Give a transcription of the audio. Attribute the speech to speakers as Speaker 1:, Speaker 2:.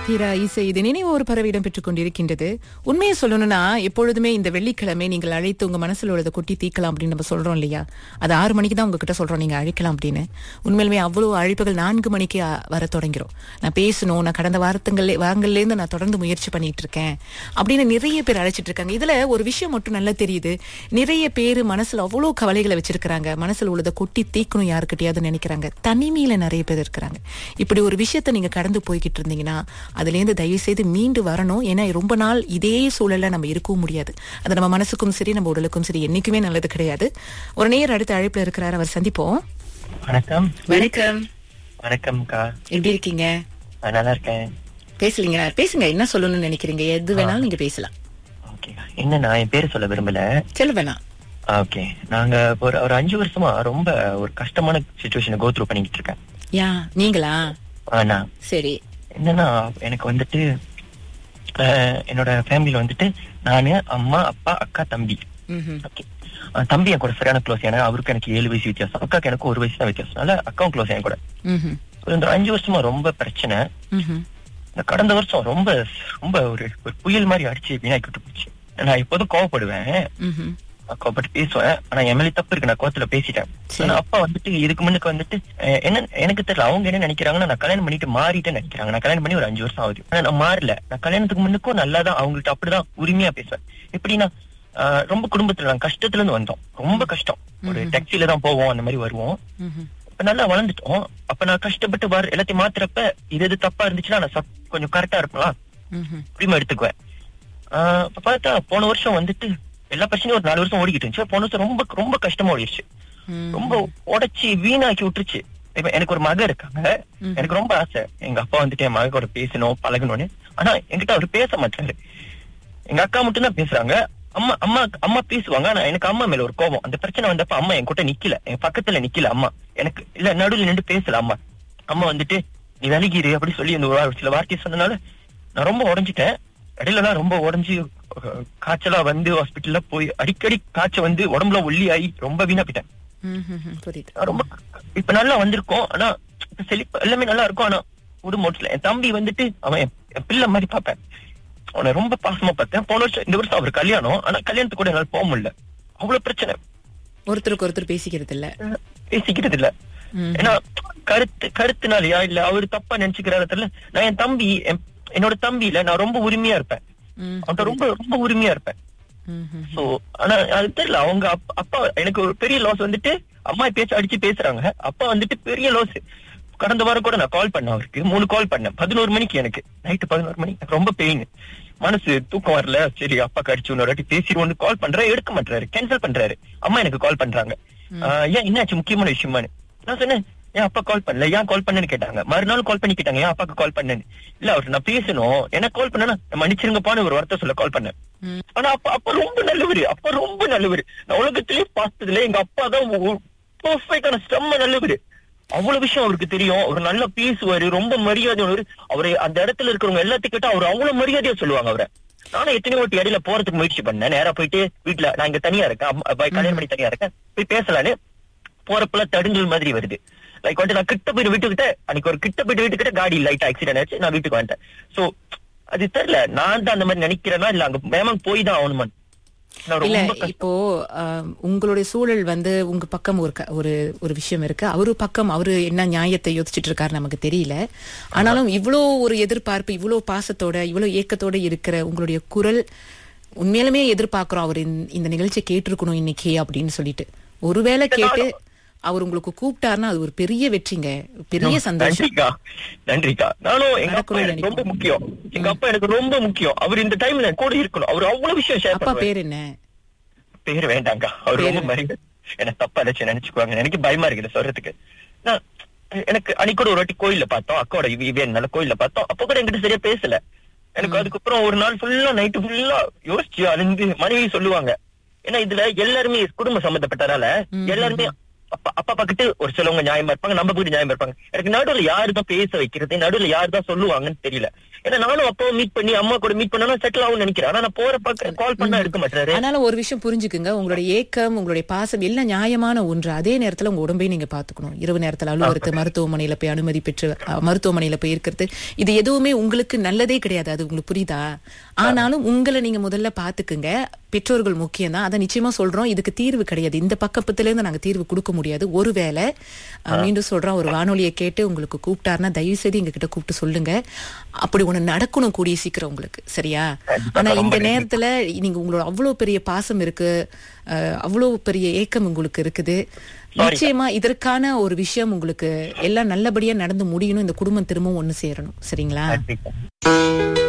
Speaker 1: தீரா இசை இது நினைவு ஒரு பறவையிடம் பெற்றுக் கொண்டிருக்கின்றது உண்மையை சொல்லணும்னா எப்பொழுதுமே இந்த வெள்ளிக்கிழமை நீங்கள் அழைத்து உங்க மனசுல உள்ளதை கொட்டி தீக்கலாம் அப்படின்னு நம்ம சொல்றோம் இல்லையா அது ஆறு மணிக்கு தான் உங்ககிட்ட சொல்றோம் நீங்க அழைக்கலாம் அப்படின்னு உண்மையிலுமே அவ்வளவு அழைப்புகள் நான்கு மணிக்கு அ, வர தொடங்கிறோம் நான் பேசணும் நான் கடந்த வாரத்துங்களே வாரங்கள்ல இருந்து நான் தொடர்ந்து முயற்சி பண்ணிட்டு இருக்கேன் அப்படின்னு நிறைய பேர் அழைச்சிட்டு இருக்காங்க இதுல ஒரு விஷயம் மட்டும் நல்லா தெரியுது நிறைய பேர் மனசுல அவ்வளவு கவலைகளை வச்சிருக்கிறாங்க மனசுல உள்ளதை கொட்டி தீக்கணும் யாருக்கிட்டயாவது நினைக்கிறாங்க தனிமையில நிறைய பேர் இருக்கிறாங்க இப்படி ஒரு விஷயத்தை நீங்க கடந்து போய்கிட்டு இருந்தீங்கன்னா அதுல இருந்து தயவு செய்து மீண்டு வரணும் ஏன்னா ரொம்ப நாள் இதே சூழல்ல நம்ம இருக்கவும் முடியாது அது நம்ம மனசுக்கும் சரி நம்ம உடலுக்கும் சரி என்னைக்குமே நல்லது கிடையாது ஒரு நேர் அடுத்த அழைப்புல இருக்கிறார் அவர் சந்திப்போம்
Speaker 2: வணக்கம்
Speaker 1: வணக்கம்
Speaker 2: வணக்கம்க்கா
Speaker 1: எப்படி இருக்கீங்க
Speaker 2: நான் நல்லா இருக்கேன்
Speaker 1: பேசலீங்களா பேசுங்க என்ன சொல்லணும்னு நினைக்கிறீங்க எது வேணாலும் நீங்க பேசலாம்
Speaker 2: ஓகேக்கா என்ன நான் என் பேர் சொல்ல விரும்பல
Speaker 1: சொல்ல வேணாம்
Speaker 2: ஓகே நாங்க ஒரு ஒரு அஞ்சு வருஷமா ரொம்ப ஒரு கஷ்டமான சுச்சுவேஷனை கோ த்ரூ பண்ணிக்கிட்டு இருக்கேன்
Speaker 1: யா நீங்களா
Speaker 2: ஆனா
Speaker 1: சரி
Speaker 2: என்னன்னா எனக்கு வந்துட்டு அஹ், என்னோட ஃபேமிலில வந்துட்டு நானு அம்மா அப்பா அக்கா தம்பி
Speaker 1: ம்ஹும்.
Speaker 2: ஓகே தம்பி என் கூட சரியான க்ளோஸ் ஏன்னா அவருக்கு எனக்கு ஏழு வயசு வித்தியாசம் அக்காக்கு எனக்கு ஒரு வயசு தான் வித்தியாசம் அதனால அக்காவும் க்ளோஸ் என் கூட
Speaker 1: ம்ஹும்.
Speaker 2: இந்த அஞ்சு வருஷமா ரொம்ப பிரச்சனை
Speaker 1: ம்ஹும்.
Speaker 2: இந்த கடந்த வருஷம் ரொம்ப ரொம்ப ஒரு ஒரு புயல் மாதிரி அடிச்சு வீணாக்கி விட்டு போச்சு நான் எப்போதும் கோவப்படுவேன்
Speaker 1: ம்ஹும்.
Speaker 2: கோவப்பட்டு பேசுவேன் ஆனா என் மேலே தப்பு இருக்கு நான் கோவத்துல பேசிட்டேன்
Speaker 1: சரி.
Speaker 2: ஆனா அப்பா வந்துட்டு இதுக்கு முன்னுக்கு வந்துட்டு அஹ், என்ன எனக்கு தெரியல அவங்க என்ன நினைக்கிறாங்கன்னா நான் கல்யாணம் பண்ணிட்டு மாறிட்டேன்னு நினைக்கிறாங்க நான் கல்யாணம் பண்ணி ஒரு அஞ்சு வருஷம் ஆகுது ஆனா நான் மாறல நான் கல்யாணத்துக்கு முன்னுக்கும் நல்லா தான் அவங்கள்ட்ட அப்படிதான் உரிமையா பேசுவேன் எப்படின்னா அஹ், ரொம்ப குடும்பத்துல நான் கஷ்டத்துல இருந்து வந்தோம் ரொம்ப கஷ்டம் ஒரு டாக்ஸில தான் போவோம் அந்த மாதிரி வருவோம்
Speaker 1: ம்ஹும்.
Speaker 2: இப்ப நல்லா வளர்ந்துட்டோம் அப்ப நான் கஷ்டப்பட்டு வர எல்லாத்தையும் மாத்துறப்ப இது எது தப்பா இருந்துச்சுன்னா நான் சப்- கொஞ்சம் கரெக்டா இருப்பேன்
Speaker 1: ம்ஹும்.
Speaker 2: உரிமை எடுத்துக்குவேன் ஆஹ் இப்ப பார்த்தா போன வருஷம் வந்துட்டு எல்லா பிரச்சனையும் ஒரு நாலு வருஷம் ஓடிக்கிட்டு இருந்துச்சு போன வருஷம் ரொம்ப ரொம்ப கஷ்டமா ஓடிடுச்சு
Speaker 1: ம்.
Speaker 2: ரொம்ப உடைச்சு வீணாக்கி விட்டுருச்சு இப்ப எனக்கு ஒரு மக இருக்காங்க எனக்கு ரொம்ப ஆசை எங்க அப்பா வந்துட்டு என் மக கூட பேசணும் பழகணும்னு ஆனா என்கிட்ட அவர் பேச மாட்டாரு எங்க அக்கா மட்டும் தான் பேசுறாங்க அம்மா அம்மா அம்மா பேசுவாங்க ஆனா எனக்கு அம்மா மேல ஒரு கோபம் அந்த பிரச்சனை வந்தப்ப அம்மா என் கூட நிக்கல என் பக்கத்துல நிக்கல அம்மா எனக்கு இல்ல நடுவுல நின்று பேசல அம்மா அம்மா வந்துட்டு நீ விலகிரு அப்படி சொல்லி அந்த ஒரு சில வார்த்தையை சொன்னனால நான் ரொம்ப உடைஞ்சிட்டேன் இடையில எல்லாம் ரொம்ப உடைஞ்சு அஹ், காய்ச்சலா வந்து ஹாஸ்பிட்டல்ல போய் அடிக்கடி காய்ச்சல் வந்து உடம்புல ஒல்லி ஆகி ரொம்ப வீணா போயிட்டேன்
Speaker 1: ம்ஹும். புரியுது
Speaker 2: நான் ரொம்ப இப்ப நல்லா வந்திருக்கோம் ஆனா இப்ப செழிப்பு எல்லாமே நல்லா இருக்கும் ஆனா உடுமோட்ல என் தம்பி வந்துட்டு அவன் என் என் பிள்ளை மாதிரி பார்ப்பேன் அவனை ரொம்ப பாசமா பார்த்தேன் போன வருஷம் இந்த வருஷம் அவர் கல்யாணம் ஆனா கல்யாணத்துக்கு கூட என்னால போக முடியல அவ்வளவு பிரச்சனை
Speaker 1: ஒருத்தருக்கு ஒருத்தர் பேசிக்கிறது இல்ல
Speaker 2: அஹ் பேசிக்கிறது இல்ல
Speaker 1: ம்.
Speaker 2: ஏன்னா கருத்து கருத்துனாலயா இல்ல அவரு தப்பா நினைச்சுக்கிறாரு தெரியல நான் என் தம்பி என்- என்னோட தம்பியில நான் ரொம்ப உரிமையா இருப்பேன்
Speaker 1: ம்.
Speaker 2: அவன்கிட்ட ரொம்ப ரொம்ப உரிமையா இருப்பேன்
Speaker 1: ம்ஹும்.
Speaker 2: சோ ஆனா அது தெரியல அவங்க அப்- அப்பா எனக்கு ஒரு பெரிய லாஸ் வந்துட்டு அம்மா பேச்சு அடிச்சு பேசுறாங்க அப்பா வந்துட்டு பெரிய லாஸ் கடந்த வாரம் கூட நான் கால் பண்ணேன் அவருக்கு மூணு கால் பண்ணேன் பதினோரு மணிக்கு எனக்கு நைட்டு பதினோரு மணி எனக்கு ரொம்ப பெயின் மனசு தூக்கம் வரல சரி அப்பா கடிச்சு இன்னொரு வாட்டி பேசிடுவோம்னு கால் பண்றேன் எடுக்க மாட்டாரு கேன்சல் பண்றாரு அம்மா எனக்கு கால் பண்றாங்க ஆஹ் ஏன் என்னாச்சு முக்கியமான விஷயமானு நான் சொன்னேன் ஏன் அப்பா கால் பண்ணல ஏன் கால் பண்ணேன்னு கேட்டாங்க மறுநாள் கால் பண்ணி கேட்டாங்க ஏன் அப்பாக்கு கால் பண்ணேன்னு இல்ல அவர் நான் பேசணும் எனக்கு கால் பண்ணனா மன்னிச்சிருங்கப்பான்னு ஒரு வார்த்தை சொல்ல கால் பண்ணேன்
Speaker 1: ம்.
Speaker 2: ஆனா அப்பா அப்பா ரொம்ப நல்லவரு அப்பா ரொம்ப நல்லவரு நான் உலகத்திலேயே பார்த்ததுல எங்க அப்பா தான் பர்ஃபெக்டான செம்ம நல்லவரு அவ்வளவு விஷயம் அவருக்கு தெரியும் அவர் நல்லா பேசுவாரு ரொம்ப மரியாதை உள்ளவரு அவரை அந்த இடத்துல இருக்கிறவங்க எல்லாத்தையும் கேட்டா அவர் அவ்வளவு மரியாதையா சொல்லுவாங்க அவரை நானும் எத்தனையோ வாட்டி இடையில போறதுக்கு முயற்சி பண்ணேன் நேரா போயிட்டு வீட்டுல நான் இங்க தனியா இருக்கேன் அம்மா- அப்பா கல்யாணம் பண்ணி தனியா இருக்கேன் போய் பேசலான்னு போறப்பெல்லாம் தடுஞ்சல் மாதிரி வருது லைக் வந்து நான் கிட்ட போயிட்டு வீட்டுக்கிட்ட அன்னைக்கு ஒரு கிட்ட போயிட்டு வீட்டுக்கிட்ட காடி லைட் ஆக்சிடென்ட் ஆச்சு நான் வீட்டுக்கு வந்துட்டேன் சோ அது தெரியல நான் தான் அந்த மாதிரி நினைக்கிறேன்னா இல்ல அங்க மேமன் போய் தான் ஆகணுமான் நான்
Speaker 1: இல்ல
Speaker 2: ரொம்ப கஷ்டம்.
Speaker 1: இப்போ ஆம், உங்களுடைய சூழல் வந்து உங்க பக்கம் ஒரு க- ஒரு ஒரு விஷயம் இருக்கு அவரு பக்கம் அவரு என்ன நியாயத்தை யோசிச்சுட்டு இருக்காரு நமக்கு தெரியல ஆனாலும் இவ்வளோ ஒரு எதிர்பார்ப்பு இவ்வளோ பாசத்தோட இவ்வளோ ஏக்கத்தோட இருக்கிற உங்களுடைய குரல் உண்மையிலுமே எதிர்பார்க்கிறோம் அவர் இந்த- இந்த நிகழ்ச்சியை கேட்டிருக்கணும் இன்னைக்கு அப்படின்னு சொல்லிட்டு ஒருவேளை கேட்டு அவர் உங்களுக்கு கூப்பிட்டாருன்னா அது ஒரு பெரிய வெற்றிங்க பெரிய சந்தோஷம்
Speaker 2: நன்றிக்கா நன்றிக்கா நானும் எங்க அப்பா
Speaker 1: நடக்கணும்னு
Speaker 2: எனக்கு ரொம்ப
Speaker 1: நினைக்கிறேன்.
Speaker 2: முக்கியம் எங்க அப்பா எனக்கு ரொம்ப முக்கியம் அவர் இந்த டைம்ல கூட இருக்கணும் அவர் அவ்வளவு விஷயம் ஷேர்
Speaker 1: அப்பா
Speaker 2: பண்ணுவாரு
Speaker 1: பேர் என்ன
Speaker 2: பேர் வேண்டாங்க அவர்
Speaker 1: பேரு
Speaker 2: ரொம்ப மரியாதை என்ன தப்பா நினைச்சு நினைச்சுக்குவாங்க எனக்கு பயமா இருக்குது சொல்றதுக்கு நான் எனக்கு அன்னைக்கு கூட ஒரு வாட்டி கோயில்ல பார்த்தோம் அக்காவோட இவ இவன் நல்ல கோயில்ல பார்த்தோம் அப்ப கூட என்கிட்ட சரியா பேசல எனக்கு அதுக்கப்புறம் ஒரு நாள் ஃபுல்லா நைட்டு ஃபுல்லா யோசிச்சு அழிந்து மனைவி சொல்லுவாங்க ஏன்னா இதுல எல்லாருமே குடும்ப சம்பந்தப்பட்டதால எல்லாருமே அப்பா அப்பா பக்கிட்டு ஒரு சிலவங்க நியாயமா இருப்பாங்க நம்ம பக்கிட்டு நியாயமா இருப்பாங்க எனக்கு நடுவுல யாரு தான் பேச வைக்கிறது நடுவுல யாரு தான் சொல்லுவாங்கன்னு தெரியல ஏன்னா நானும் அப்பாவை மீட் பண்ணி அம்மா கூட மீட் பண்ணா செட்டில் ஆகும்னு நினைக்கிறேன் ஆனா நான் போற பக்கம் கால் பண்ணா இருக்க மாட்டாரு
Speaker 1: ஆனாலும் ஒரு விஷயம் புரிஞ்சுக்குங்க உங்களுடைய ஏக்கம் உங்களுடைய பாசம் எல்லாம் நியாயமான ஒன்று அதே நேரத்துல உங்க உடம்பையும் நீங்க பாத்துக்கணும் இரவு நேரத்துல அலுவலகத்து மருத்துவமனையில போய் அனுமதி பெற்று அஹ், மருத்துவமனையில போய் இருக்கிறது இது எதுவுமே உங்களுக்கு நல்லதே கிடையாது அது உங்களுக்கு புரியுதா ஆனாலும் உங்களை நீங்க முதல்ல பாத்துக்குங்க பெற்றோர்கள் முக்கியம் தான் அதை நிச்சயமா சொல்றோம் இதுக்கு தீர்வு கிடையாது இந்த பக்கத்துல இருந்து நாங்க தீர்வு கொடுக்க முடியாது ஒருவேளை அஹ், மீண்டும் சொல்றோம் ஒரு வானொலியை கேட்டு உங்களுக்கு கூப்பிட்டாருன்னா தயவு செய்து எங்க கிட்ட கூப்பிட்டு சொல்லுங்க அப்படி ஒண்ணு நடக்கணும் கூடிய சீக்கிரம் உங்களுக்கு சரியா ஆனா இந்த நேரத்துல நீங்க உங்களோட அவ்வளவு பெரிய பாசம் இருக்கு அஹ், அவ்வளவு பெரிய ஏக்கம் உங்களுக்கு இருக்குது நிச்சயமா இதற்கான ஒரு விஷயம் உங்களுக்கு எல்லாம் நல்லபடியா நடந்து முடியணும் இந்த குடும்பம் திரும்பவும் ஒண்ணு சேரணும் சரிங்களா
Speaker 2: கண்டிப்பா